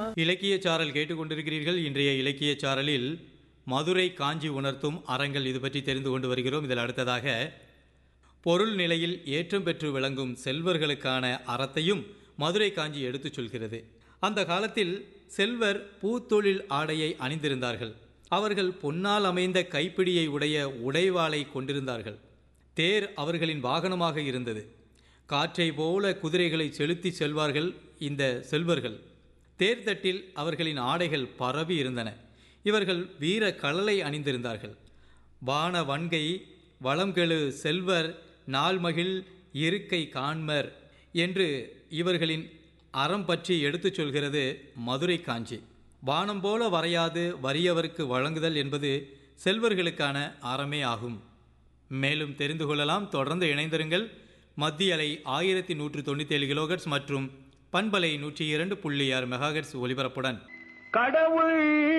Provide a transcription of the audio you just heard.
இலக்கிய சாரல் கேட்டுக்கொண்டிருக்கிறீர்கள் இன்றைய இலக்கிய சாரலில் மதுரை காஞ்சி உணர்த்தும் அறங்கள் இது பற்றி தெரிந்து கொண்டு வருகிறோம் இதில் அடுத்ததாக பொருள் நிலையில் ஏற்றம் பெற்று விளங்கும் செல்வர்களுக்கான அறத்தையும் மதுரை காஞ்சி எடுத்துச் சொல்கிறது அந்த காலத்தில் செல்வர் பூத்தொழில் ஆடையை அணிந்திருந்தார்கள் அவர்கள் பொன்னால் அமைந்த கைப்பிடியை உடைய உடைவாளை கொண்டிருந்தார்கள் தேர் அவர்களின் வாகனமாக இருந்தது காற்றை போல குதிரைகளை செலுத்தி செல்வார்கள் இந்த செல்வர்கள் தேர்தட்டில் அவர்களின் ஆடைகள் பரவி இருந்தன இவர்கள் வீர கழலை அணிந்திருந்தார்கள் வான வன்கை வளம்கெழு செல்வர் நாள்மகிழ் இருக்கை காண்மர் என்று இவர்களின் அறம் பற்றி எடுத்துச் சொல்கிறது மதுரை காஞ்சி வானம் போல வரையாது வறியவருக்கு வழங்குதல் என்பது செல்வர்களுக்கான அறமே ஆகும் மேலும் தெரிந்து கொள்ளலாம் தொடர்ந்து இணைந்திருங்கள் மத்திய அலை ஆயிரத்தி நூற்று தொண்ணூற்றி ஏழு கிலோகட்ஸ் மற்றும் பண்பலை நூற்றி இரண்டு புள்ளி ஆறு மெகாஹெட்ஸ் ஒலிபரப்புடன் கடவுள்